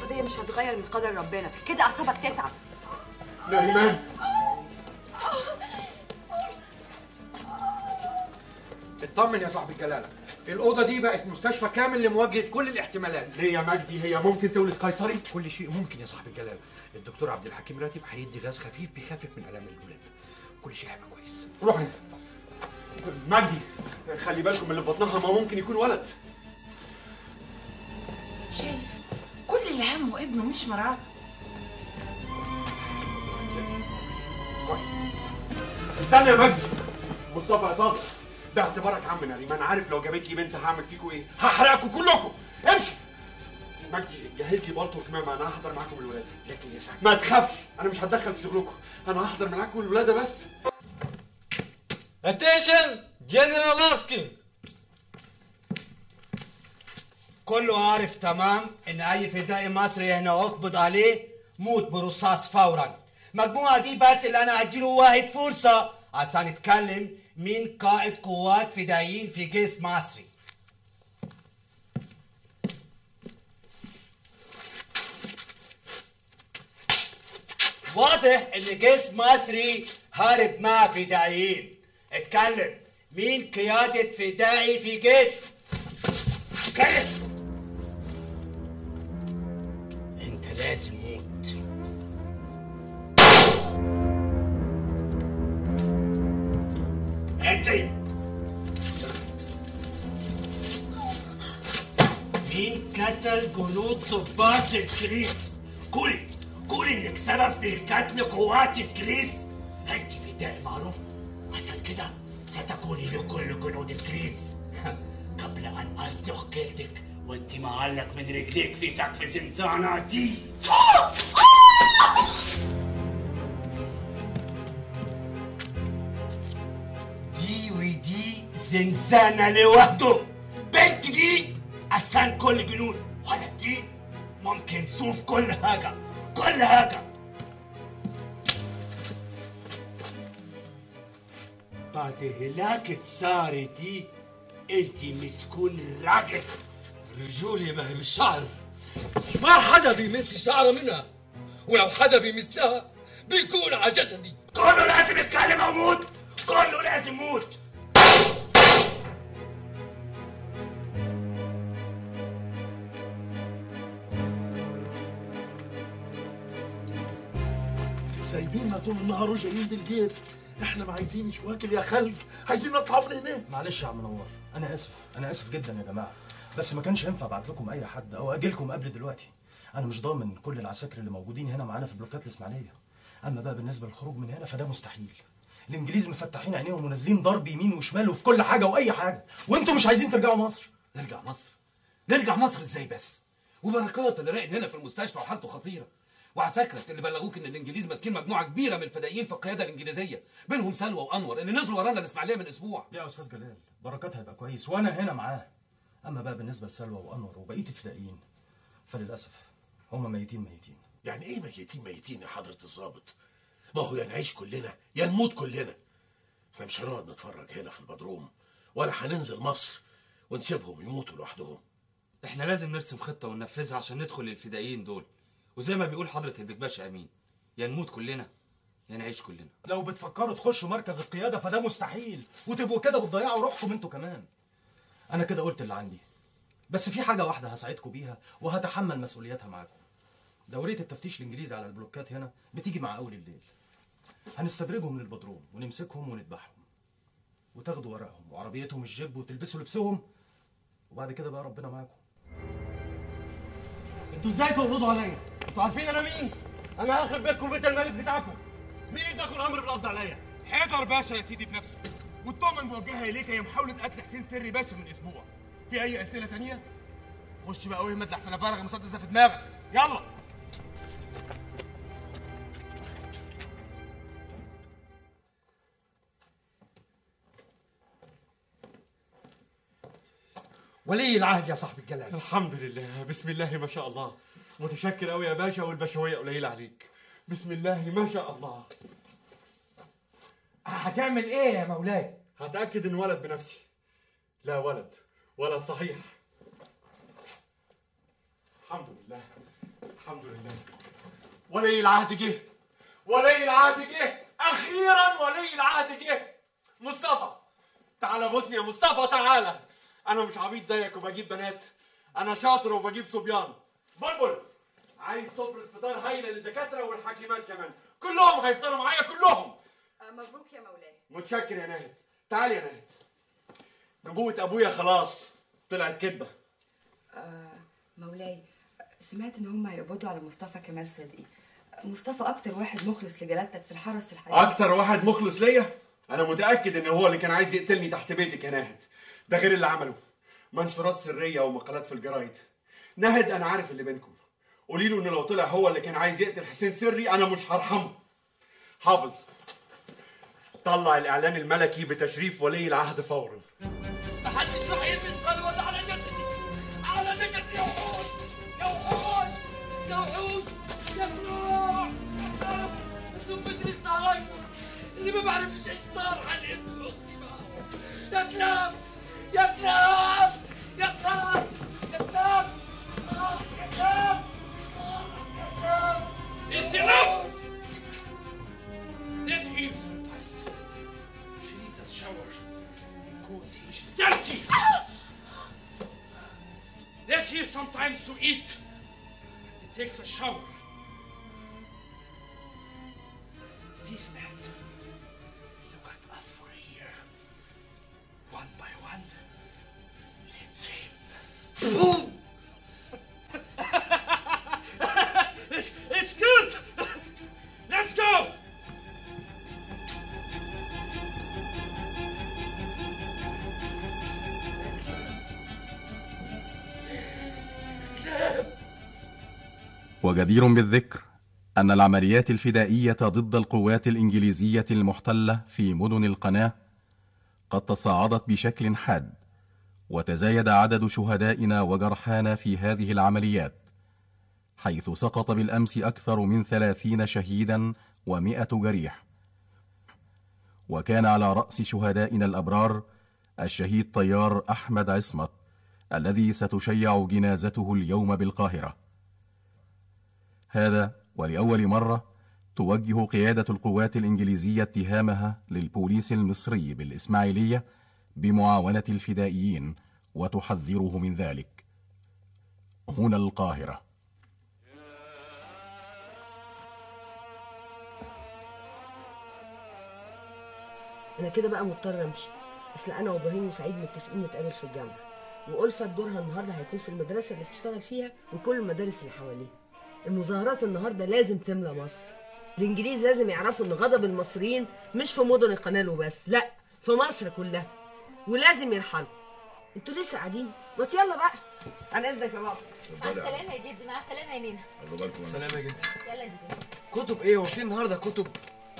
العصبيه مش هتغير من قدر ربنا كده اعصابك تتعب نريمان اطمن يا صاحبي الجلاله الاوضه دي بقت مستشفى كامل لمواجهه كل الاحتمالات ليه يا مجدي هي ممكن تولد قيصري كل شيء ممكن يا صاحبي الجلاله الدكتور عبد الحكيم راتب هيدي غاز خفيف بيخفف من الام الولاد كل شيء هيبقى كويس روح انت مجدي خلي بالكم من اللي في بطنها ما ممكن يكون ولد شايف كل اللي همه ابنه مش مراته استنى يا مجدي مصطفى يا صادق ده اعتبارك عم نريمان عارف لو جابت لي بنت هعمل فيكم ايه هحرقكم كلكم امشي مجدي جهز لي بلطو وكمامه انا هحضر معاكم الولاده لكن يا سعد ما تخافش انا مش هتدخل في شغلكم انا هحضر معاكم الولاده بس Attention! General asking! كله عارف تمام ان اي فدائي مصري هنا اقبض عليه موت برصاص فورا مجموعة دي بس اللي انا هديله واحد فرصة عشان يتكلم مين قائد قوات فدائيين في جيش مصري واضح ان جيش مصري هارب مع فدائيين اتكلم مين قيادة فدائي في جيش اتكلم انت لازم موت انت مين قتل جنود ضباط الكريس قولي قولي انك سبب في قتل قوات الكريس انت فدائي معروف عشان كده ستكوني لكل جنود الكريس قبل ان اسلخ جلدك وانت معلق من رجليك في سقف زنزانتي دي ودي زنزانة لوحده بنت دي عشان كل جنود ولا دي ممكن تشوف كل حاجة كل حاجة بعد هلاكة سارة دي انت مسكون راجل رجولي ما هي بالشعر ما حدا بيمس شعره منها ولو حدا بيمسها بيكون على جسدي كله لازم يتكلم او موت كله لازم موت سايبيننا طول النهار وجايين الجيت احنا ما عايزينش واكل يا خلق عايزين نطلع من هنا معلش يا عم نور انا اسف انا اسف جدا يا جماعه بس ما كانش ينفع ابعت لكم اي حد او اجي لكم قبل دلوقتي انا مش ضامن كل العساكر اللي موجودين هنا معانا في بلوكات الاسماعيليه اما بقى بالنسبه للخروج من هنا فده مستحيل الانجليز مفتحين عينيهم ونازلين ضرب يمين وشمال وفي كل حاجه واي حاجه وانتوا مش عايزين ترجعوا مصر نرجع مصر نرجع مصر ازاي بس وبركات اللي راقد هنا في المستشفى وحالته خطيره وعساكرك اللي بلغوك ان الانجليز ماسكين مجموعه كبيره من الفدائيين في القياده الانجليزيه منهم سلوى وانور اللي نزلوا ورانا الاسماعيليه من اسبوع يا استاذ جلال بركات هيبقى كويس وانا هنا معاه اما بقى بالنسبه لسلوى وانور وبقيه الفدائيين فللاسف هم ميتين ميتين يعني ايه ميتين ميتين يا حضرة الضابط ما هو يا نعيش كلنا يا نموت كلنا احنا مش هنقعد نتفرج هنا في البدروم ولا هننزل مصر ونسيبهم يموتوا لوحدهم احنا لازم نرسم خطه وننفذها عشان ندخل للفدائيين دول وزي ما بيقول حضره البيك باشا امين يا نموت كلنا يا نعيش كلنا لو بتفكروا تخشوا مركز القياده فده مستحيل وتبقوا كده بتضيعوا روحكم انتوا كمان انا كده قلت اللي عندي بس في حاجه واحده هساعدكم بيها وهتحمل مسؤوليتها معاكم دوريه التفتيش الانجليزي على البلوكات هنا بتيجي مع اول الليل هنستدرجهم للبدروم ونمسكهم ونذبحهم وتاخدوا ورقهم وعربيتهم الجيب وتلبسوا لبسهم وبعد كده بقى ربنا معاكم انتوا ازاي تقبضوا عليا؟ انتوا عارفين انا مين؟ انا هخرب بيتكم بيت الملك بتاعكم مين اداكم الامر بالقبض عليا؟ حيدر باشا يا سيدي بنفسه والتهمه الموجهه اليك هي محاوله قتل حسين سري باشا من اسبوع في اي اسئله تانية خش بقى واهمد لحسن افرغ المسدس ده في دماغك يلا ولي العهد يا صاحب الجلال الحمد لله بسم الله ما شاء الله متشكر قوي يا باشا والبشويه قليله عليك بسم الله ما شاء الله هتعمل ايه يا مولاي هتاكد ان ولد بنفسي لا ولد ولد صحيح الحمد لله الحمد لله ولي العهد جه ولي العهد جه اخيرا ولي العهد جه مصطفى تعالى بوسني يا مصطفى تعالى انا مش عبيط زيك وبجيب بنات انا شاطر وبجيب صبيان بلبل عايز سفرة فطار هايلة للدكاترة والحكيمات كمان كلهم هيفطروا معايا كلهم مبروك يا مولاي متشكر يا ناهد تعالي يا ناهد نبوة ابويا خلاص طلعت كدبة مولاي سمعت ان هم هيقبضوا على مصطفى كمال صدقي مصطفى اكتر واحد مخلص لجلالتك في الحرس الحديث اكتر واحد مخلص ليا انا متاكد ان هو اللي كان عايز يقتلني تحت بيتك يا ناهد ده غير اللي عمله منشورات سريه ومقالات في الجرايد ناهد انا عارف اللي بينكم قولي له ان لو طلع هو اللي كان عايز يقتل حسين سري انا مش هرحمه حافظ طلع الاعلان الملكي بتشريف ولي العهد فورا محدش راح يلبس صلوة على جسدي على جسدي يا وحوش يا وحوش يا وحوش يا جنوح انتم مثل الصهاينة اللي ما بعرفش ايش صار حل اختي بقى يا كلاب يا كلاب يا كلاب يا كلاب آه، يا كلاب آه، يا كلاب It's enough! Let him sometimes. She needs a shower because he's dirty. Let him sometimes to eat. He takes a shower. This man look at us for a year. One by one. Let's him. Boom! it's, it's good! Let's go! وجدير بالذكر أن العمليات الفدائية ضد القوات الإنجليزية المحتلة في مدن القناة قد تصاعدت بشكل حاد وتزايد عدد شهدائنا وجرحانا في هذه العمليات حيث سقط بالأمس أكثر من ثلاثين شهيدا ومائة جريح وكان على رأس شهدائنا الأبرار الشهيد طيار أحمد عصمت الذي ستشيع جنازته اليوم بالقاهرة هذا ولأول مرة توجه قيادة القوات الإنجليزية اتهامها للبوليس المصري بالإسماعيلية بمعاونة الفدائيين وتحذره من ذلك. هنا القاهرة. انا كده بقى مضطر امشي اصل انا وابراهيم وسعيد متفقين نتقابل في الجامعه والفت دورها النهارده هيكون في المدرسه اللي بتشتغل فيها وكل المدارس اللي حواليها المظاهرات النهارده لازم تملى مصر الانجليز لازم يعرفوا ان غضب المصريين مش في مدن القناه وبس لا في مصر كلها ولازم يرحلوا انتوا لسه قاعدين ما يلا بقى عن اذنك يا بابا مع السلامة يا جدي مع السلامة يا نينا سلام يا جدي يلا يا زيدان كتب ايه هو في النهارده كتب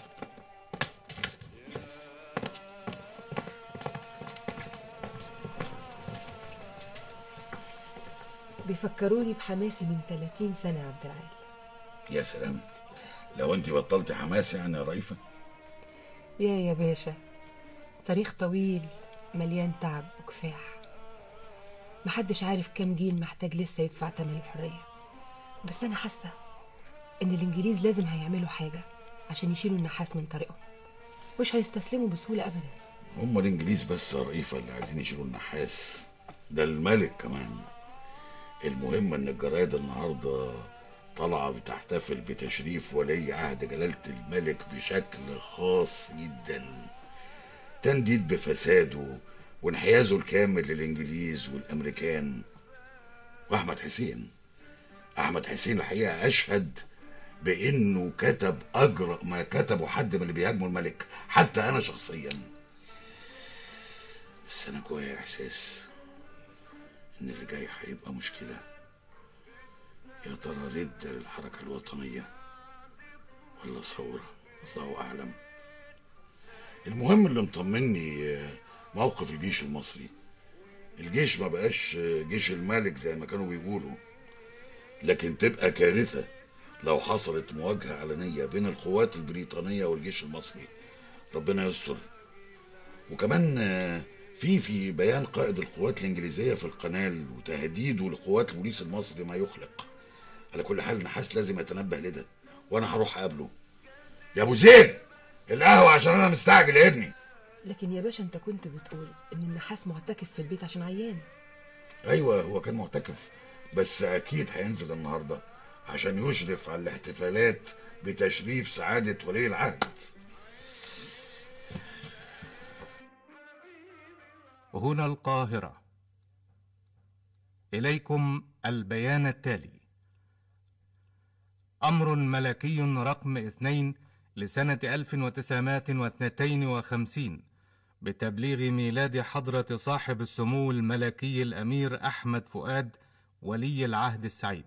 بيفكروني بحماسي من 30 سنه يا عبد العال يا سلام لو انت بطلت حماس يعني يا رئيفه يا يا باشا تاريخ طويل مليان تعب وكفاح محدش عارف كام جيل محتاج لسه يدفع تمن الحرية بس أنا حاسة إن الإنجليز لازم هيعملوا حاجة عشان يشيلوا النحاس من طريقهم مش هيستسلموا بسهولة أبدا هم الانجليز بس يا رئيفه اللي عايزين يشيلوا النحاس ده الملك كمان المهم ان الجرايد النهارده طالعه بتحتفل بتشريف ولي عهد جلاله الملك بشكل خاص جدا تنديد بفساده وانحيازه الكامل للانجليز والامريكان واحمد حسين احمد حسين الحقيقه اشهد بانه كتب اجرأ ما كتبه حد من اللي بيهاجموا الملك حتى انا شخصيا بس انا جوايا احساس ان اللي جاي هيبقى مشكله يا ترى رد للحركه الوطنيه ولا ثوره الله اعلم المهم اللي مطمني آه، موقف الجيش المصري الجيش ما بقاش آه، جيش الملك زي ما كانوا بيقولوا لكن تبقى كارثة لو حصلت مواجهة علنية بين القوات البريطانية والجيش المصري ربنا يستر وكمان آه، في في بيان قائد القوات الإنجليزية في القنال وتهديده لقوات البوليس المصري ما يخلق على كل حال النحاس لازم يتنبه لده وانا هروح اقابله يا ابو زيد القهوه عشان انا مستعجل يا ابني لكن يا باشا انت كنت بتقول ان النحاس معتكف في البيت عشان عيان ايوه هو كان معتكف بس اكيد هينزل النهارده عشان يشرف على الاحتفالات بتشريف سعاده ولي العهد هنا القاهرة إليكم البيان التالي أمر ملكي رقم اثنين لسنة 1952 بتبليغ ميلاد حضرة صاحب السمو الملكي الأمير أحمد فؤاد ولي العهد السعيد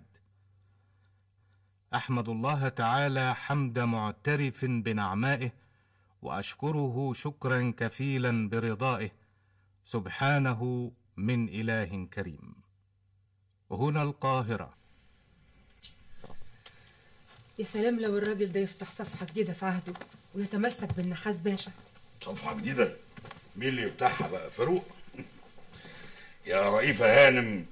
أحمد الله تعالى حمد معترف بنعمائه وأشكره شكرا كفيلا برضائه سبحانه من إله كريم هنا القاهرة يا سلام لو الراجل ده يفتح صفحة جديدة في عهده ويتمسك بالنحاس باشا صفحه جديده مين اللي يفتحها بقى فاروق يا رئيفه هانم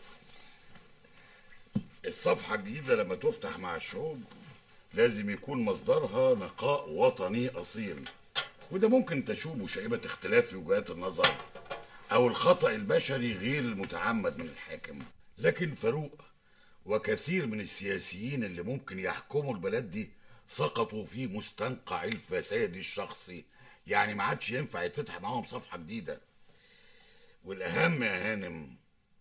الصفحه الجديده لما تفتح مع الشعوب لازم يكون مصدرها نقاء وطني اصيل وده ممكن تشوبه شائبه اختلاف في وجهات النظر او الخطا البشري غير المتعمد من الحاكم لكن فاروق وكثير من السياسيين اللي ممكن يحكموا البلد دي سقطوا في مستنقع الفساد الشخصي يعني ما عادش ينفع يتفتح معاهم صفحه جديده والاهم يا هانم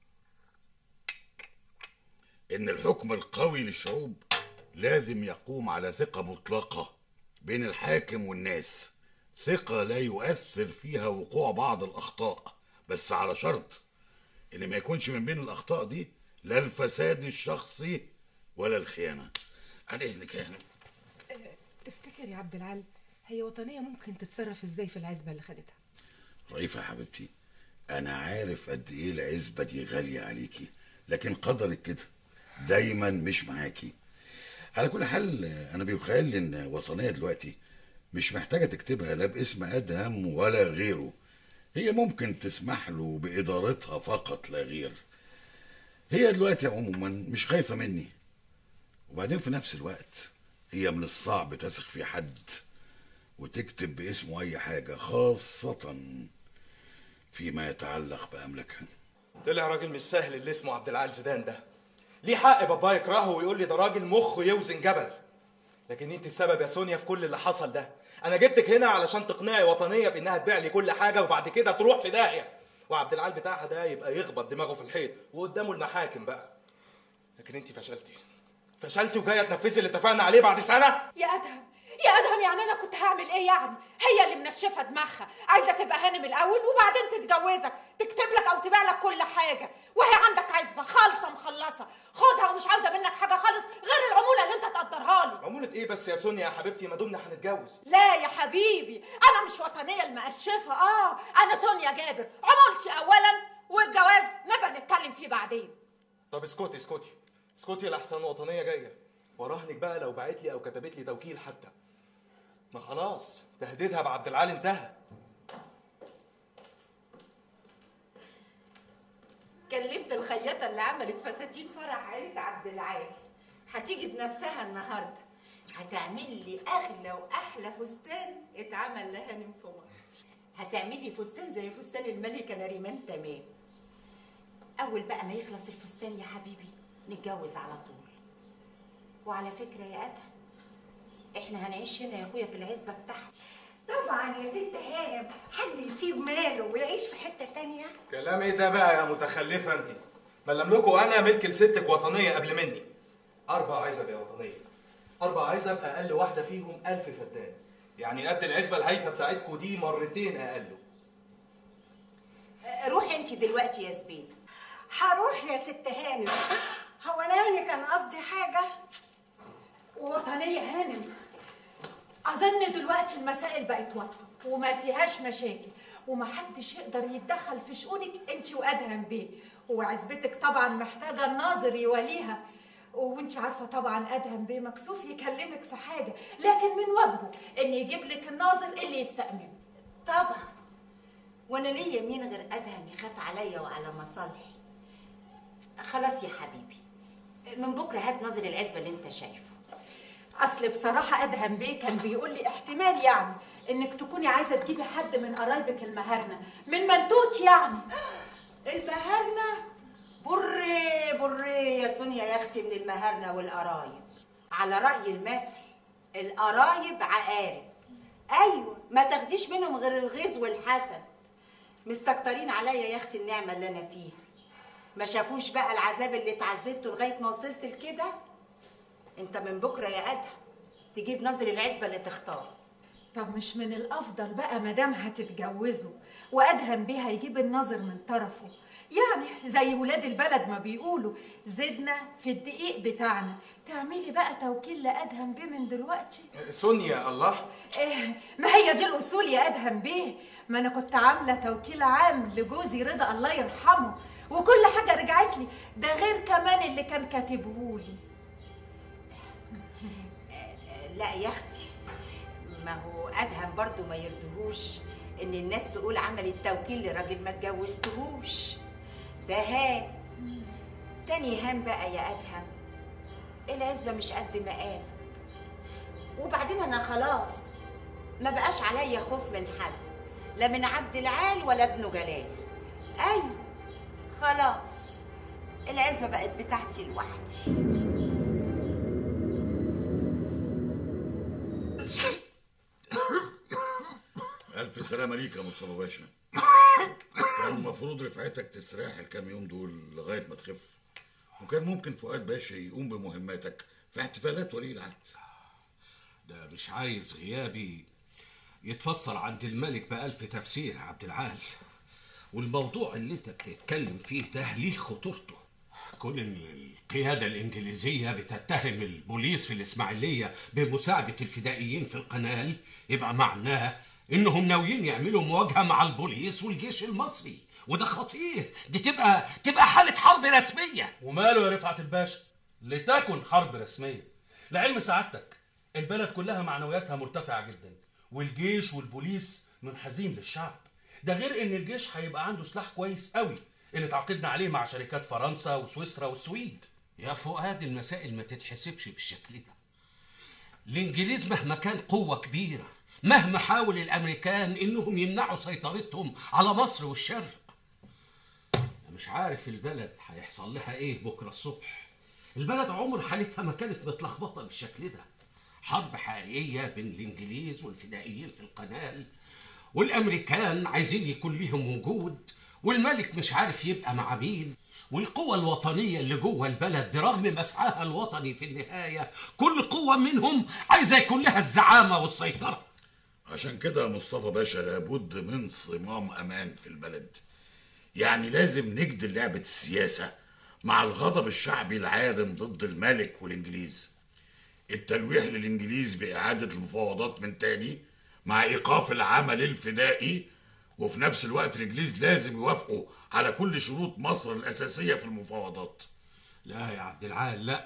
ان الحكم القوي للشعوب لازم يقوم على ثقه مطلقه بين الحاكم والناس ثقه لا يؤثر فيها وقوع بعض الاخطاء بس على شرط ان ما يكونش من بين الاخطاء دي لا الفساد الشخصي ولا الخيانه عن اذنك يا هانم تفتكر يا عبد العال هي وطنية ممكن تتصرف ازاي في العزبة اللي خدتها رئيفة يا حبيبتي أنا عارف قد إيه العزبة دي غالية عليكي لكن قدرك كده دايما مش معاكي على كل حال أنا بيخيل لي إن وطنية دلوقتي مش محتاجة تكتبها لا باسم أدهم ولا غيره هي ممكن تسمح له بإدارتها فقط لا غير هي دلوقتي عموما مش خايفة مني وبعدين في نفس الوقت هي من الصعب تثق في حد وتكتب باسمه أي حاجة خاصة فيما يتعلق بأملاكها طلع راجل مش سهل اللي اسمه عبد العال زيدان ده ليه حق بابا يكرهه ويقول لي ده راجل مخه يوزن جبل لكن انت السبب يا سونيا في كل اللي حصل ده انا جبتك هنا علشان تقنعي وطنيه بانها تبيع لي كل حاجه وبعد كده تروح في داهيه وعبد العال بتاعها ده يبقى يخبط دماغه في الحيط وقدامه المحاكم بقى لكن انت فشلتي فشلتي وجايه تنفذي اللي اتفقنا عليه بعد سنه يا ادهم يا ادهم يعني انا كنت هعمل ايه يعني هي اللي منشفه دماغها عايزه تبقى هانم الاول وبعدين تتجوزك تكتب لك او تبيع لك كل حاجه وهي عندك عزبه خالصه مخلصه خدها ومش عاوزه منك حاجه خالص غير العموله اللي انت تقدرها لي عمولة ايه بس يا سونيا يا حبيبتي ما دمنا هنتجوز لا يا حبيبي انا مش وطنيه المقشفه اه انا سونيا جابر عمولتي اولا والجواز نبقى نتكلم فيه بعدين طب اسكتي اسكتي اسكتي لحسن وطنيه جايه وراهنك بقى لو بعت لي او كتبت لي توكيل حتى ما خلاص تهديدها بعبد العال انتهى كلمت الخياطة اللي عملت فساتين فرح عيلة عبد العال هتيجي بنفسها النهاردة هتعمل لي أغلى وأحلى فستان اتعمل لهانم في مصر هتعمل لي فستان زي فستان الملكة نريمان تمام أول بقى ما يخلص الفستان يا حبيبي نتجوز على طول وعلى فكرة يا أدهم احنا هنعيش هنا يا اخويا في العزبة بتاعتي طبعا يا ست هانم حد يسيب ماله ويعيش في حتة تانية كلام ايه ده بقى يا متخلفه انت بلم لكم انا ملك لستك وطنيه قبل مني اربع عزب يا وطنيه اربع عزب اقل واحده فيهم ألف فدان يعني قد العزبه الهايفه بتاعتكم دي مرتين اقل روحي انت دلوقتي يا زبيد هروح يا ست هانم هو انا يعني كان قصدي حاجة وطنية هانم أظن دلوقتي المسائل بقت واضحة وما فيهاش مشاكل ومحدش يقدر يتدخل في شؤونك انت وأدهم بيه وعزبتك طبعا محتاجة الناظر يوليها وانت عارفة طبعا أدهم بيه مكسوف يكلمك في حاجة لكن من واجبه ان يجيب لك الناظر اللي يستأمنه طبعا وانا ليا مين غير ادهم يخاف عليا وعلى مصالحي خلاص يا حبيبي من بكره هات نظر العزبه اللي انت شايفه اصل بصراحه ادهم بيه كان بيقول لي احتمال يعني انك تكوني عايزه تجيبي حد من قرايبك المهرنه من منتوت يعني المهرنه بري بري يا سونيا يا اختي من المهرنه والقرايب على راي المثل القرايب عقارب ايوه ما تاخديش منهم غير الغيظ والحسد مستكترين عليا يا اختي النعمه اللي انا فيها ما شافوش بقى العذاب اللي اتعذبته لغايه ما وصلت لكده انت من بكره يا ادهم تجيب نظر العزبه اللي تختار طب مش من الافضل بقى مدام هتتجوزوا وادهم بيه هيجيب النظر من طرفه يعني زي ولاد البلد ما بيقولوا زدنا في الدقيق بتاعنا تعملي بقى توكيل لادهم بيه من دلوقتي سونيا الله إيه ما هي دي الاصول يا ادهم بيه ما انا كنت عامله توكيل عام لجوزي رضا الله يرحمه وكل حاجه رجعت لي ده غير كمان اللي كان كاتبهولي لا يا اختي ما هو ادهم برضو ما يرضهوش ان الناس تقول عمل التوكيل لراجل ما اتجوزتهوش ده هان تاني هان بقى يا ادهم العزبه مش قد مقامك وبعدين انا خلاص ما بقاش عليا خوف من حد لا من عبد العال ولا ابنه جلال ايوه خلاص العزبه بقت بتاعتي لوحدي ألف سلامة ليك يا مصطفى باشا كان المفروض رفعتك تستريح الكام يوم دول لغاية ما تخف وكان ممكن فؤاد باشا يقوم بمهماتك في احتفالات ولي العهد ده مش عايز غيابي يتفسر عند الملك بألف تفسير يا عبد العال والموضوع اللي انت بتتكلم فيه ده ليه خطورته كون ان القيادة الإنجليزية بتتهم البوليس في الإسماعيلية بمساعدة الفدائيين في القنال يبقى معناه إنهم ناويين يعملوا مواجهة مع البوليس والجيش المصري وده خطير دي تبقى تبقى حالة حرب رسمية وماله يا رفعت الباشا لتكن حرب رسمية لعلم سعادتك البلد كلها معنوياتها مرتفعة جدا والجيش والبوليس منحازين للشعب ده غير ان الجيش هيبقى عنده سلاح كويس قوي اللي تعاقدنا عليه مع شركات فرنسا وسويسرا والسويد يا فؤاد المسائل ما تتحسبش بالشكل ده الانجليز مهما كان قوة كبيرة مهما حاول الامريكان انهم يمنعوا سيطرتهم على مصر والشرق أنا مش عارف البلد هيحصل لها ايه بكرة الصبح البلد عمر حالتها ما كانت متلخبطة بالشكل ده حرب حقيقية بين الانجليز والفدائيين في القنال والامريكان عايزين يكون ليهم وجود والملك مش عارف يبقى مع مين والقوى الوطنية اللي جوه البلد برغم مسعاها الوطني في النهاية كل قوة منهم عايزة يكون لها الزعامة والسيطرة عشان كده يا مصطفى باشا لابد من صمام امان في البلد يعني لازم نجدل لعبة السياسة مع الغضب الشعبي العارم ضد الملك والانجليز التلويح للانجليز باعادة المفاوضات من تاني مع ايقاف العمل الفدائي وفي نفس الوقت الانجليز لازم يوافقوا على كل شروط مصر الاساسية في المفاوضات لا يا عبد العال لا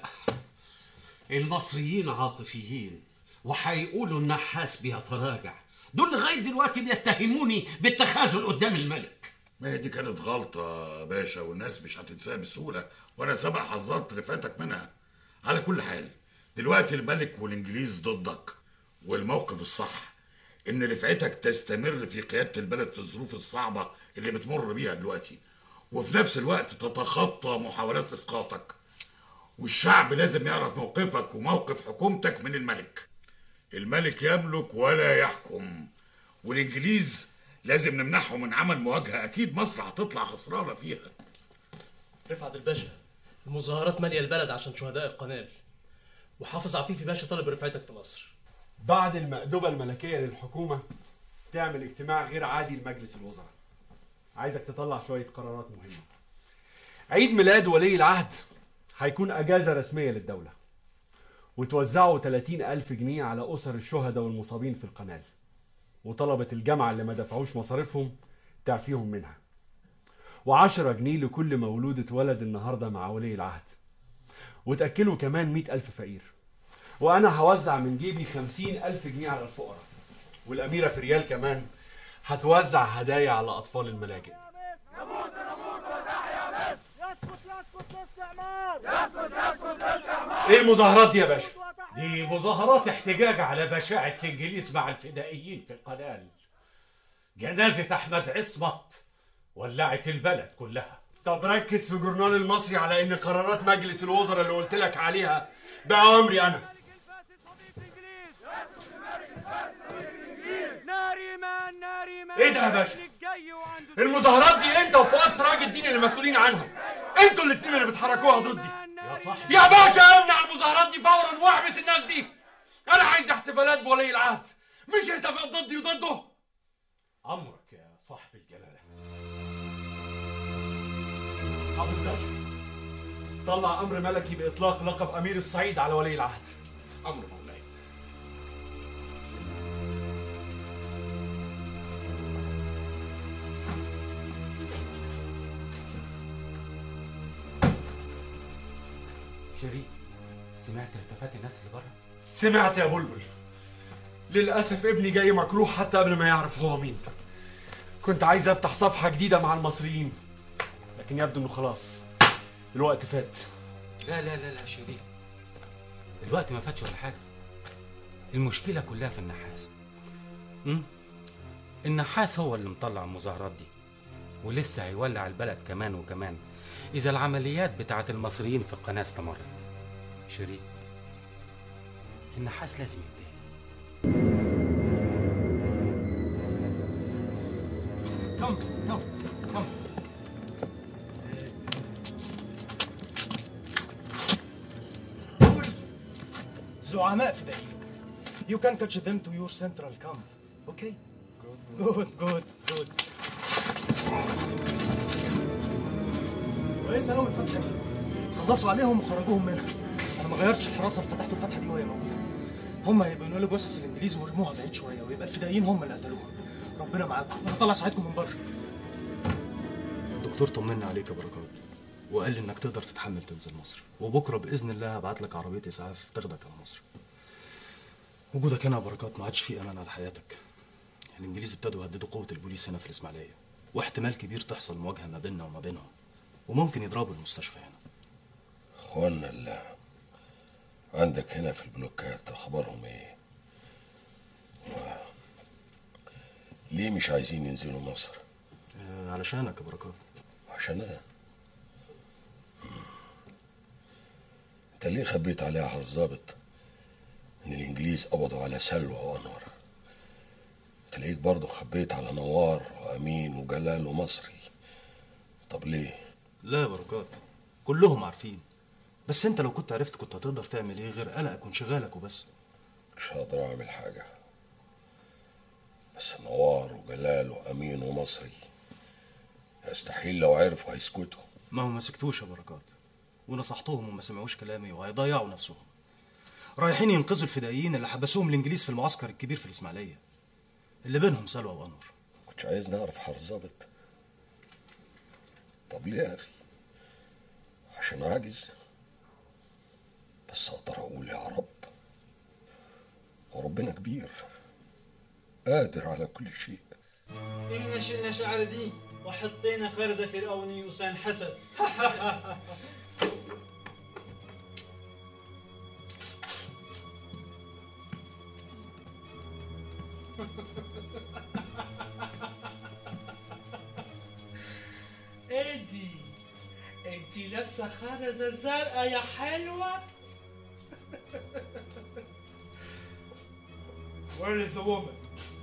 المصريين عاطفيين وهيقولوا النحاس بيتراجع دول لغايه دلوقتي بيتهموني بالتخاذل قدام الملك ما هي دي كانت غلطة يا باشا والناس مش هتنساها بسهولة وأنا سبق حذرت رفاتك منها على كل حال دلوقتي الملك والإنجليز ضدك والموقف الصح إن رفعتك تستمر في قيادة البلد في الظروف الصعبة اللي بتمر بيها دلوقتي وفي نفس الوقت تتخطى محاولات إسقاطك والشعب لازم يعرف موقفك وموقف حكومتك من الملك الملك يملك ولا يحكم والإنجليز لازم نمنعهم من عمل مواجهة أكيد مصر هتطلع خسرانة فيها رفعت الباشا المظاهرات مالية البلد عشان شهداء القنال وحافظ عفيفي باشا طلب رفعتك في مصر بعد المأدبة الملكية للحكومة تعمل اجتماع غير عادي لمجلس الوزراء عايزك تطلع شوية قرارات مهمة عيد ميلاد ولي العهد هيكون أجازة رسمية للدولة وتوزعوا 30 ألف جنيه على أسر الشهداء والمصابين في القنال وطلبة الجامعة اللي ما دفعوش مصاريفهم تعفيهم منها وعشرة جنيه لكل مولود اتولد النهاردة مع ولي العهد وتأكلوا كمان مئة ألف فقير وأنا هوزع من جيبي خمسين ألف جنيه على الفقراء والأميرة فريال كمان هتوزع هدايا على أطفال الملاجئ يموت نموت وتحيا مصر يسقط يسقط ايه المظاهرات دي يا باشا دي مظاهرات احتجاج على بشاعة الإنجليز مع الفدائيين في القنال جنازة أحمد عصمت ولعت البلد كلها طب ركز في جورنال المصري على ان قرارات مجلس الوزراء اللي قلت لك عليها بأوامري انا ايه ده يا باشا المظاهرات دي انت وفؤاد سراج الدين اللي مسؤولين عنها انتوا الاتنين اللي بتحركوها ضدي يا صاحبي يا باشا امنع المظاهرات دي فورا واحبس الناس دي انا عايز احتفالات بولي العهد مش احتفال ضدي وضده أمرك يا صاحب الجلالة حافظ باشا طلع امر ملكي باطلاق لقب امير الصعيد على ولي العهد امر مولاي شيرين سمعت التفات الناس اللي بره سمعت يا بلبل للاسف ابني جاي مكروه حتى قبل ما يعرف هو مين كنت عايز افتح صفحه جديده مع المصريين لكن يبدو انه خلاص الوقت فات لا لا لا لا شيرين الوقت ما فاتش ولا حاجه المشكله كلها في النحاس امم النحاس هو اللي مطلع المظاهرات دي ولسه هيولع البلد كمان وكمان اذا العمليات بتاعت المصريين في القناه استمرت شيرين النحاس لازم ينتهي Come, come, come. زعماء فدائيين. You can catch them to your central camp. Okay? Good, good, good. كويسة أوي الفتحة دي. خلصوا عليهم وخرجوهم منها. أنا ما غيرتش الحراسة اللي فتحتوا الفتحة دي وهي موجودة. هم هيبقوا ينقلوا جثث الإنجليز ويرموها بعيد شوية ويبقى الفدائيين هم اللي قتلوها. ربنا معاكم. أنا طالع أساعدكم من بره. الدكتور طمنا عليك يا بركات وقال لي انك تقدر تتحمل تنزل مصر وبكره باذن الله هبعت لك عربيه اسعاف تاخدك على مصر وجودك هنا يا بركات ما عادش فيه امان على حياتك الانجليز ابتدوا يهددوا قوه البوليس هنا في الاسماعيليه واحتمال كبير تحصل مواجهه ما بيننا وما بينهم وممكن يضربوا المستشفى هنا اخوانا اللي عندك هنا في البلوكات اخبارهم ايه و... ليه مش عايزين ينزلوا مصر آه، علشانك يا بركات عشان انا مم. انت ليه خبيت عليها على الظابط ان الانجليز قبضوا على سلوى وانور تلاقيك برضه خبيت على نوار وامين وجلال ومصري طب ليه لا يا بركات كلهم عارفين بس انت لو كنت عرفت كنت هتقدر تعمل ايه غير قلقك وانشغالك وبس مش هقدر اعمل حاجه بس نوار وجلال وامين ومصري يستحيل لو عرفوا هيسكتوا ما هم ما سكتوش يا بركات ونصحتهم وما سمعوش كلامي وهيضيعوا نفسهم رايحين ينقذوا الفدائيين اللي حبسوهم الانجليز في المعسكر الكبير في الاسماعيليه اللي بينهم سلوى وانور كنتش عايز نعرف حال الظابط طب ليه يا اخي عشان عاجز بس اقدر اقول يا رب وربنا كبير قادر على كل شيء احنا شلنا شعر دي وحطينا خرزة فرعوني وسان حسد ايدي انت لابسه خرزه زرقاء يا حلوه Where is the woman?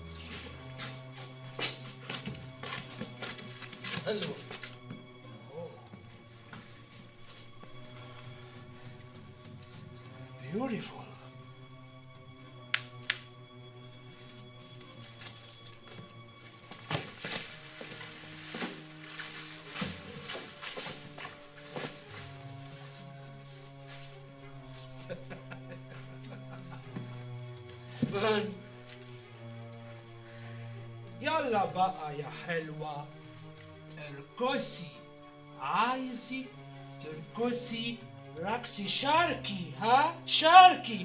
سلوى Beautiful. من يلا بقى يا حلوة ارقصي عايزي ترقصي رقص شرقي ها شرقي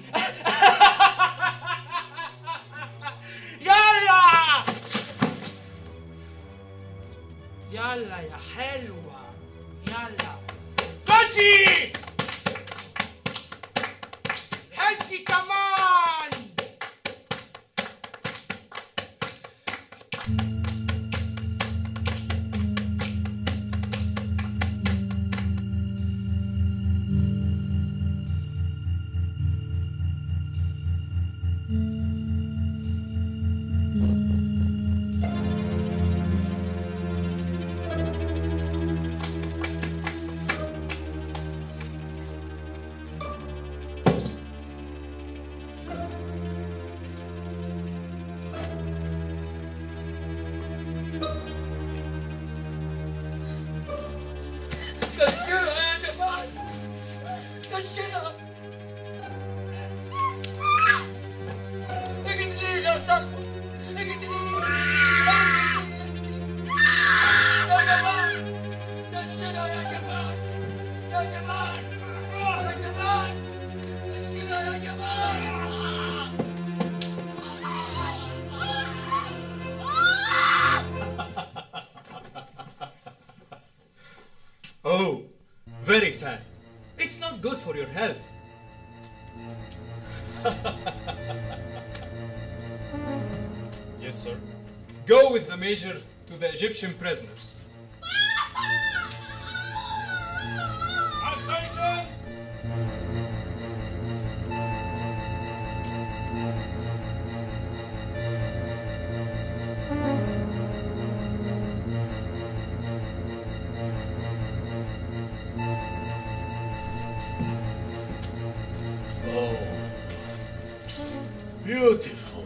يلا يلا يا حلوة يلا رقصي حسي حسي كمان دشرها يا جماعة دشرها اقتليه يا سلمى اقتليه يا جماعة دشرها يا جماعة يا جماعة يا جماعة دشرها يا جماعة Oh, very fat. It's not good for your health. yes, sir. Go with the major to the Egyptian prisoners. Oh, beautiful.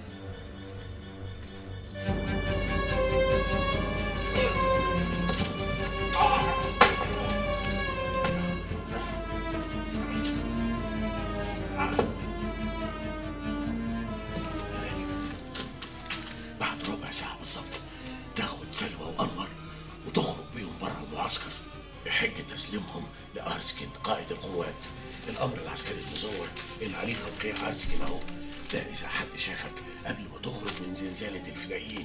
بعد ربع ساعة بالظبط تاخد سلوى وأنور وتخرج بيهم بره المعسكر بحجة تسليمهم لأرسكن قائد القوات الأمر العسكري المزور اللي عليه توقيع أرسكن أهو ده إذا حد شافك قبل ما تخرج من زنزانة الفدائيين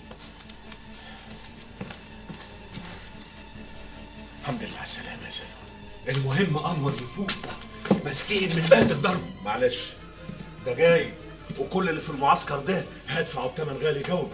الحمد لله على السلامة يا سلوى المهم انور يفوق مسكين من بهدل ضرب معلش ده جاي وكل اللي في المعسكر ده هدفعه بتمن غالي قوي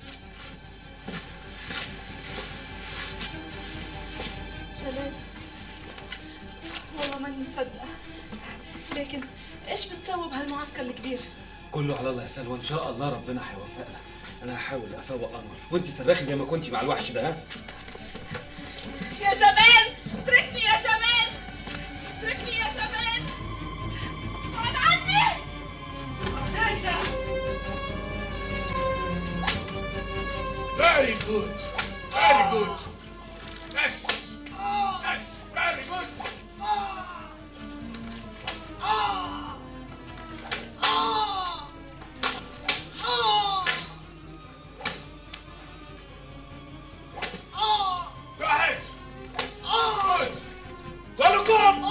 جلال والله ماني مصدقة لكن ايش بتسوي بهالمعسكر الكبير؟ كله على الله يا سلوى ان شاء الله ربنا هيوفقنا انا هحاول افوق انور وانت صرخي زي ما كنتي مع الوحش ده ها يا شباب اتركني يا شباب اتركني يا شباب ابعد عني هيجا Very good. Very good. Yes. Yes. Very good. Go ahead. Good. كلكم.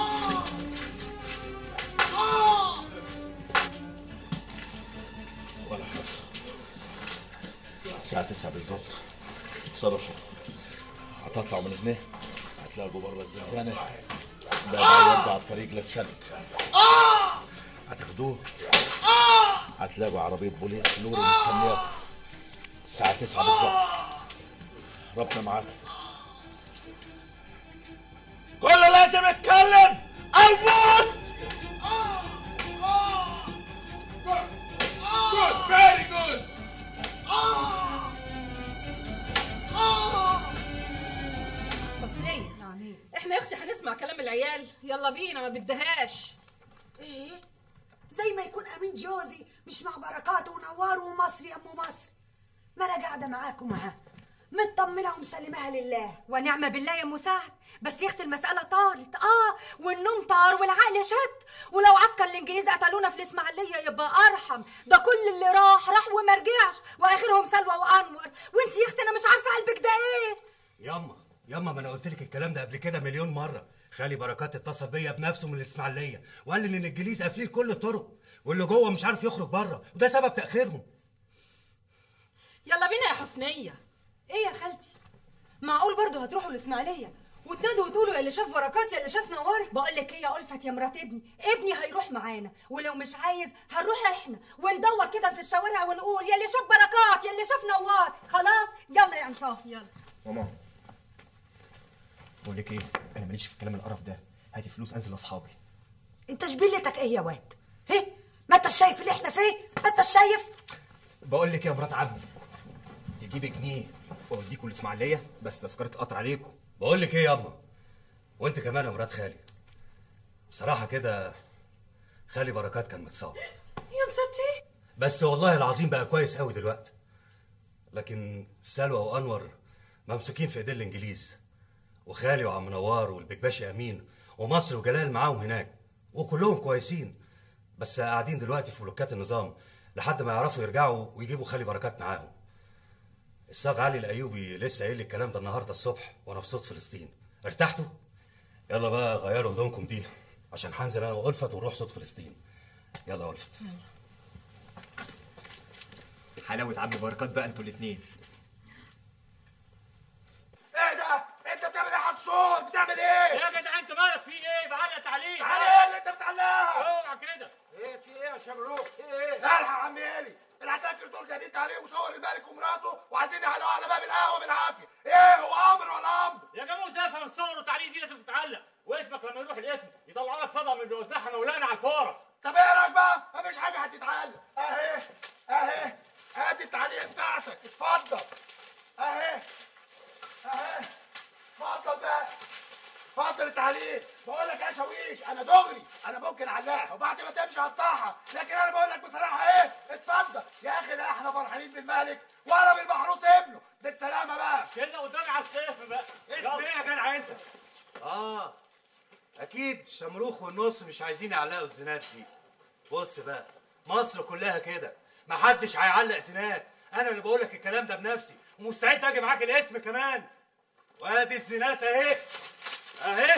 ولا حاجة الساعة 9 بالظبط اتصرفوا هتطلعوا من هنا هتلاقوا بره الزنزانة ده بقى يودي على الطريق للسد هتاخدوه هتلاقوا عربية بوليس لوري مستنياكم الساعة 9 بالظبط ربنا معاكم كله لازم يتكلم او موت. Good. Very good. حسنية احنا يا اختي هنسمع كلام العيال يلا بينا ما بدهاش ايه زي ما يكون امين جوزي مش مع بركات ونوار ومصر يا ام مصر ما انا قاعده معاكم اها مطمنه ومسلماها لله ونعم بالله يا مساعد بس يا اختي المسألة طارت اه والنوم طار والعقل شد ولو عسكر الانجليز قتلونا في الاسماعيلية يبقى ارحم ده كل اللي راح راح وما رجعش واخرهم سلوى وانور وانت يا اختي انا مش عارفة قلبك ده ايه ياما ياما ما انا قلت لك الكلام ده قبل كده مليون مره خالي بركات اتصل بيا بنفسه من الاسماعيليه وقال لي ان الانجليز قافلين كل الطرق واللي جوه مش عارف يخرج بره وده سبب تاخيرهم يلا بينا يا حسنية ايه يا خالتي معقول برضو هتروحوا الاسماعيلية وتنادوا وتقولوا يا اللي شاف بركات يا اللي شاف نوار بقول لك ايه يا ألفت يا مرات ابني ابني هيروح معانا ولو مش عايز هنروح احنا وندور كده في الشوارع ونقول يا اللي شاف بركات يا اللي شاف نوار خلاص يلا يا انصاف يلا ماما بقول لك ايه انا ماليش في الكلام القرف ده هاتي فلوس انزل لاصحابي انت جبلتك ايه يا واد هي ما انت شايف اللي احنا فيه ما انت شايف بقول لك يا مرات عمي تجيبي جنيه واوديكوا الاسماعيليه بس تذكره قطر عليكم بقول لك ايه ياما وانت كمان يا مرات خالي بصراحه كده خالي بركات كان متصاب يا نسبتي بس والله العظيم بقى كويس قوي دلوقتي لكن سلوى وانور ممسوكين في ايدين الانجليز وخالي وعم نوار والبكباشي امين ومصر وجلال معاهم هناك وكلهم كويسين بس قاعدين دلوقتي في بلوكات النظام لحد ما يعرفوا يرجعوا ويجيبوا خالي بركات معاهم الصاغ علي الايوبي لسه قايل لي الكلام ده النهارده الصبح وانا في صوت فلسطين ارتحتوا يلا بقى غيروا هدومكم دي عشان هنزل انا والفت ونروح صوت فلسطين يلا يا الفت حلاوه عم بركات بقى انتوا الاثنين ايه ده؟ انت بتعمل ايه يا حنصور؟ بتعمل ايه؟ يا جدع انت مالك في ايه؟ بعلق تعليق تعالى ايه اللي انت بتعلقها؟ اوعى كده ايه في ايه يا شمروخ؟ في ايه؟ الحق يا عم الي العساكر دول جايبين تعليق وصور الملك ومراته وعايزين يحلقوا على باب القهوه بالعافيه ايه هو امر ولا امر؟ يا جاموس افهم الصور والتعليق دي لازم تتعلق واسمك لما يروح الاسم يطلعوا لك صدى من بيوزعها مولانا على الفاره طب ايه رايك بقى؟ مفيش حاجه هتتعلق اهي اهي ادي التعليق بتاعتك اتفضل اهي اهي اتفضل بقى اتفضل التعليق بقول لك يا شويش انا دغري انا ممكن اعلقها وبعد ما تمشي اقطعها لكن انا بقول لك بصراحه ايه اتفضل يا اخي لا احنا فرحانين بالملك ولا بالمحروس ابنه بالسلامه بقى كده قدامي على السيف بقى اسم ايه يا جدع انت؟ اه اكيد الشمروخ والنص مش عايزين يعلقوا الزنات دي بص بقى مصر كلها كده محدش هيعلق زنات انا اللي بقول لك الكلام ده بنفسي ومستعد اجي معاك الاسم كمان وادي الزنات اهي اهي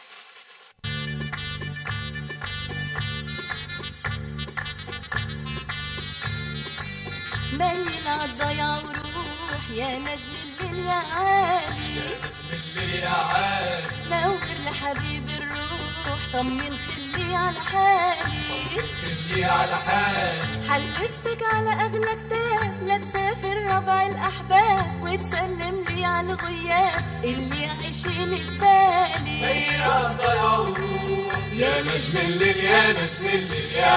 ميل عالضيع وروح يا نجم الليل يا عالي يا نجم الليل يا عالي نور لحبيب الروح طمن خلي على حالي خلي على حالي حلفتك على اغلى كتاب لا تسافر ربع الاحباب وتسلم لي على الغياب اللي عايشين في بالي ميل عالضيع وروح يا نجم الليل يا نجم الليل يا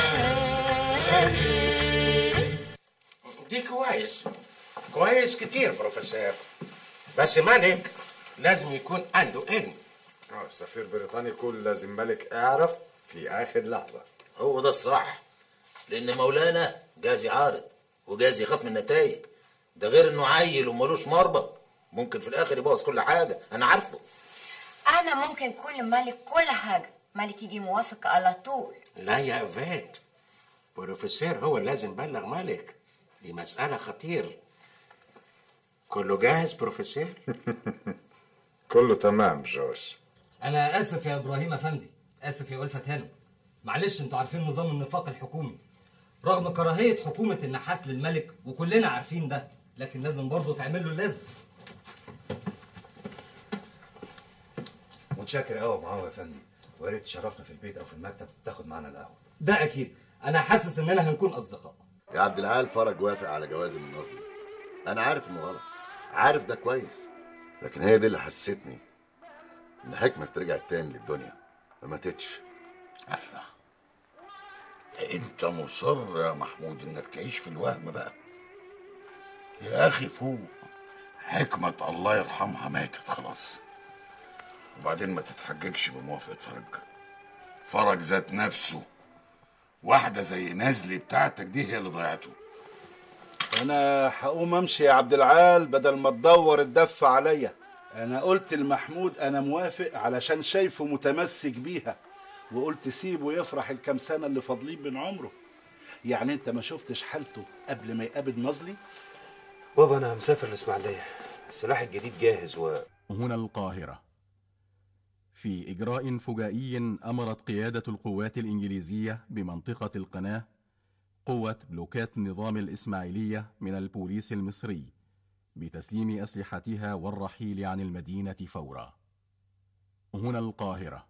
عالي دي كويس كويس كتير بروفيسور بس ملك لازم يكون عنده علم اه السفير بريطاني كل لازم ملك اعرف في اخر لحظه هو ده الصح لان مولانا جاز يعارض وجاز يخاف من النتائج ده غير انه عيل ومالوش مربط ممكن في الاخر يبوظ كل حاجه انا عارفه انا ممكن كل ملك كل حاجه ملك يجي موافق على طول لا يا فات بروفيسور هو اللي لازم بلغ ملك دي مسألة خطير كله جاهز بروفيسور كله تمام جورج انا اسف يا ابراهيم افندي اسف يا الفت هانم معلش انتوا عارفين نظام النفاق الحكومي رغم كراهيه حكومه النحاس للملك وكلنا عارفين ده لكن لازم برضه تعمل له اللازم متشكر قوي معاوي يا فندم ويا ريت تشرفنا في البيت او في المكتب تاخد معانا القهوه ده اكيد انا حاسس اننا هنكون اصدقاء يا عبد العال فرج وافق على جوازي من نصري انا عارف انه غلط عارف ده كويس لكن هي دي اللي حسستني ان حكمة رجعت تاني للدنيا ما ماتتش انت مصر يا محمود انك تعيش في الوهم بقى يا اخي فوق حكمة الله يرحمها ماتت خلاص وبعدين ما تتحججش بموافقة فرج فرج ذات نفسه واحدة زي نازلي بتاعتك دي هي اللي ضيعته انا هقوم امشي يا عبد العال بدل ما تدور الدف عليا انا قلت لمحمود انا موافق علشان شايفه متمسك بيها وقلت سيبه يفرح الكام سنه اللي فاضلين من عمره يعني انت ما شفتش حالته قبل ما يقابل نظلي بابا انا مسافر الاسماعيليه السلاح الجديد جاهز و هنا القاهرة في إجراء فجائي أمرت قيادة القوات الإنجليزية بمنطقة القناة قوة بلوكات نظام الإسماعيلية من البوليس المصري بتسليم أسلحتها والرحيل عن المدينة فورا هنا القاهرة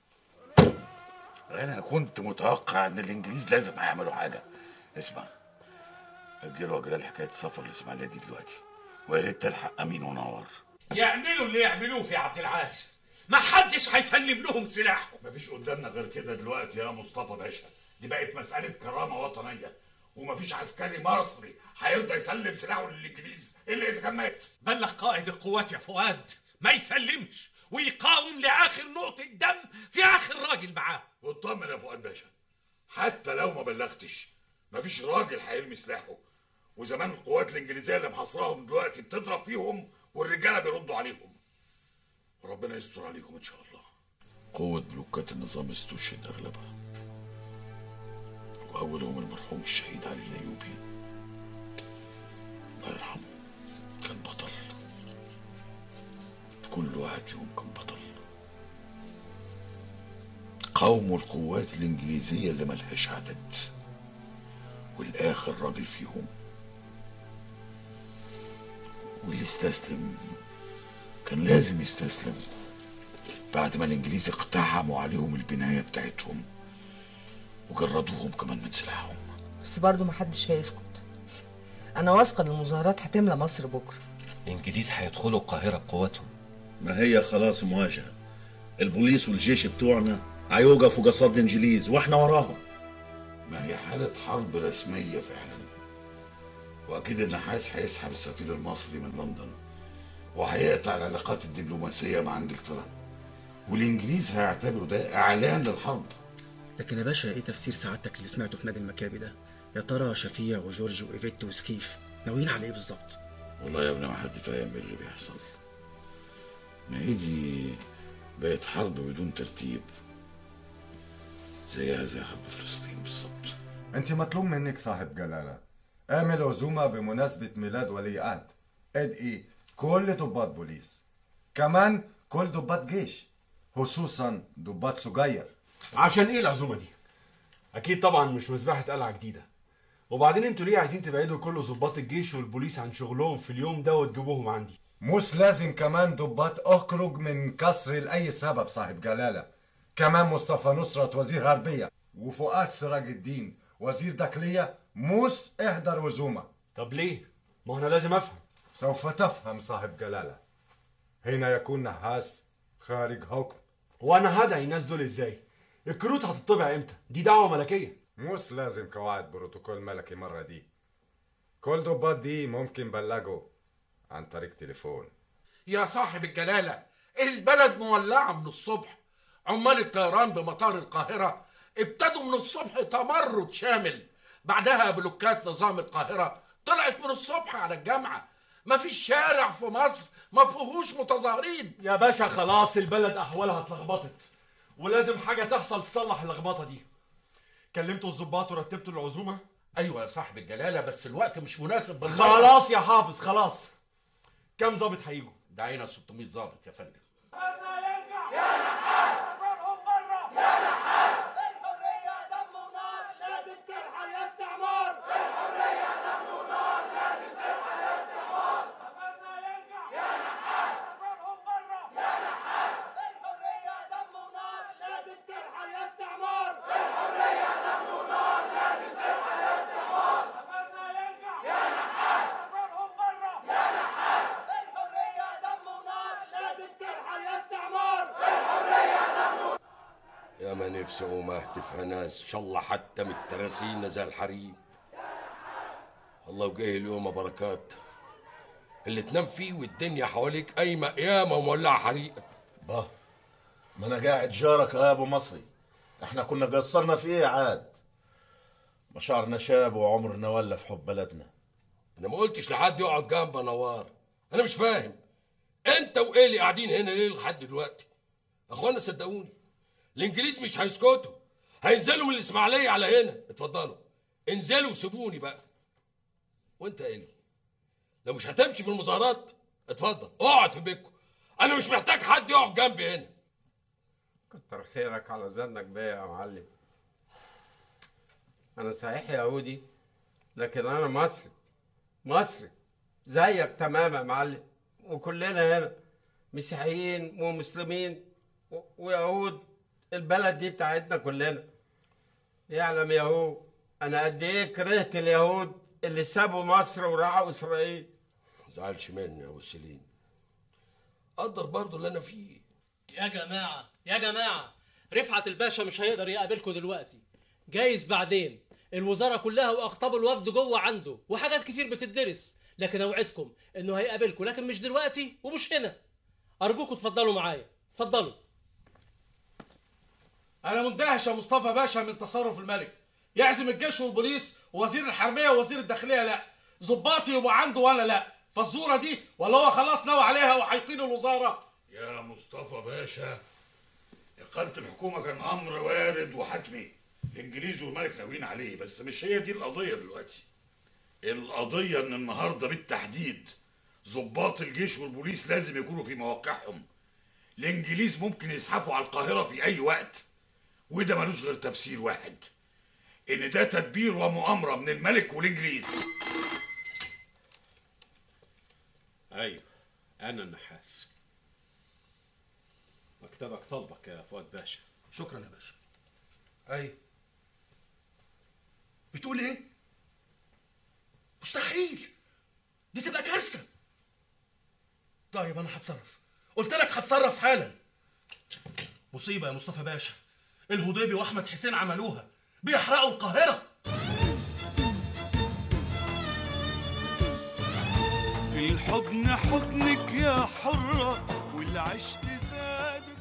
انا كنت متوقع ان الانجليز لازم هيعملوا حاجه اسمع اجلوا اجلال حكايه السفر الاسماعيليه دي دلوقتي ويا ريت تلحق امين ونور يعملوا اللي يعملوه يا عبد العال ما حدش هيسلم لهم سلاحه مفيش قدامنا غير كده دلوقتي يا مصطفى باشا دي بقت مساله كرامه وطنيه ومفيش عسكري مصري هيرضى يسلم سلاحه للانجليز الا اذا كان مات بلغ قائد القوات يا فؤاد ما يسلمش ويقاوم لاخر نقطه دم في اخر راجل معاه واطمن يا فؤاد باشا حتى لو ما بلغتش مفيش راجل هيرمي سلاحه وزمان القوات الانجليزيه اللي محاصراهم دلوقتي بتضرب فيهم والرجاله بيردوا عليهم وربنا يستر عليهم ان شاء الله قوة بلوكات النظام استشهد أغلبها وأولهم المرحوم الشهيد علي الأيوبي الله يرحمه كان بطل كل واحد فيهم كان بطل قاوموا القوات الإنجليزية اللي ملهاش عدد والآخر راجل فيهم واللي استسلم كان لازم يستسلم بعد ما الإنجليز اقتحموا عليهم البناية بتاعتهم وجردوهم كمان من سلاحهم بس برضه محدش هيسكت انا واثقه ان المظاهرات هتملى مصر بكره الانجليز هيدخلوا القاهره بقوتهم ما هي خلاص مواجهة البوليس والجيش بتوعنا هيوقفوا قصاد الانجليز واحنا وراهم ما هي حالة حرب رسمية فعلا وأكيد النحاس هيسحب السفير المصري من لندن وهيقطع العلاقات الدبلوماسية مع إنجلترا والإنجليز هيعتبروا ده إعلان للحرب لكن يا باشا ايه تفسير سعادتك اللي سمعته في نادي المكابي ده يا ترى شفيع وجورج وايفيت وسكيف ناويين على ايه بالظبط والله يا ابني ما حد فاهم ايه اللي بيحصل ما هي دي بقت حرب بدون ترتيب زيها زي حرب فلسطين بالظبط انت مطلوب منك صاحب جلالة اعمل عزومة بمناسبة ميلاد ولي عهد ادقي كل ضباط بوليس كمان كل ضباط جيش خصوصا ضباط صغير عشان ايه العزومه دي اكيد طبعا مش مذبحه قلعه جديده وبعدين انتوا ليه عايزين تبعدوا كل ضباط الجيش والبوليس عن شغلهم في اليوم ده وتجيبوهم عندي مش لازم كمان ضباط اخرج من كسر لأي سبب صاحب جلالة كمان مصطفى نصرت وزير حربية وفؤاد سراج الدين وزير داخلية مش احضر عزومة طب ليه؟ ما انا لازم افهم سوف تفهم صاحب جلالة هنا يكون نحاس خارج حكم وانا هدعي الناس دول ازاي الكروت هتطبع امتى دي دعوه ملكيه مش لازم قواعد بروتوكول ملكي مرة دي كل ضباط دي ممكن بلغوا عن طريق تليفون يا صاحب الجلالة البلد مولعة من الصبح عمال الطيران بمطار القاهرة ابتدوا من الصبح تمرد شامل بعدها بلوكات نظام القاهرة طلعت من الصبح على الجامعة مفيش شارع في مصر ما فيهوش متظاهرين يا باشا خلاص البلد احوالها اتلخبطت ولازم حاجه تحصل تصلح اللخبطه دي كلمتوا الظباط ورتبتوا العزومه ايوه يا صاحب الجلالة بس الوقت مش مناسب بالمرة. خلاص يا حافظ خلاص كم ظابط هيجوا دعينا 600 ظابط يا فندم يا ما نفسي اقوم اهتف ناس ان شاء الله حتى من التراسين زي الحريم الله وجاي اليوم يا بركات اللي تنام فيه والدنيا حواليك قايمه قيامه ومولعه حريقه با ما انا قاعد جارك يا ابو مصري احنا كنا قصرنا في ايه عاد مشاعرنا شاب وعمرنا ولا في حب بلدنا انا ما قلتش لحد يقعد جنب نوار انا مش فاهم انت وايلي قاعدين هنا ليه لحد دلوقتي اخوانا صدقوني الانجليز مش هيسكتوا هينزلوا من الاسماعيليه على هنا اتفضلوا انزلوا وسيبوني بقى وانت يا ايلي لو مش هتمشي في المظاهرات اتفضل اقعد في بيتكم انا مش محتاج حد يقعد جنبي هنا كتر خيرك على ظنك بيا يا معلم انا صحيح يهودي لكن انا مصري مصري زيك تمام يا معلم وكلنا هنا مسيحيين ومسلمين و- ويهود البلد دي بتاعتنا كلنا يعلم يهود انا قد ايه كرهت اليهود اللي سابوا مصر وراحوا اسرائيل زعلش مني يا ابو سليم قدر برضه اللي انا فيه يا جماعة يا جماعة رفعت الباشا مش هيقدر يقابلكم دلوقتي جايز بعدين الوزارة كلها وأخطاب الوفد جوه عنده وحاجات كتير بتدرس لكن أوعدكم إنه هيقابلكم لكن مش دلوقتي ومش هنا أرجوكم تفضلوا معايا اتفضلوا انا مندهش يا مصطفى باشا من تصرف الملك يعزم الجيش والبوليس ووزير الحربيه ووزير الداخليه لا ظباطي يبقى عنده وانا لا فالزوره دي ولا هو خلاص نوى عليها وهيقيل الوزاره يا مصطفى باشا إقالة الحكومة كان أمر وارد وحتمي الإنجليز والملك ناويين عليه بس مش هي دي القضية دلوقتي القضية إن النهاردة بالتحديد ضباط الجيش والبوليس لازم يكونوا في مواقعهم الإنجليز ممكن يزحفوا على القاهرة في أي وقت وده ملوش غير تفسير واحد إن ده تدبير ومؤامرة من الملك والإنجليز ايوه انا النحاس مكتبك طلبك يا فؤاد باشا شكرا يا باشا اي بتقول ايه مستحيل دي تبقى كارثه طيب انا هتصرف قلت لك هتصرف حالا مصيبه يا مصطفى باشا الهضيبي واحمد حسين عملوها بيحرقوا القاهره الحضن حضنك يا حرة والعشق زاد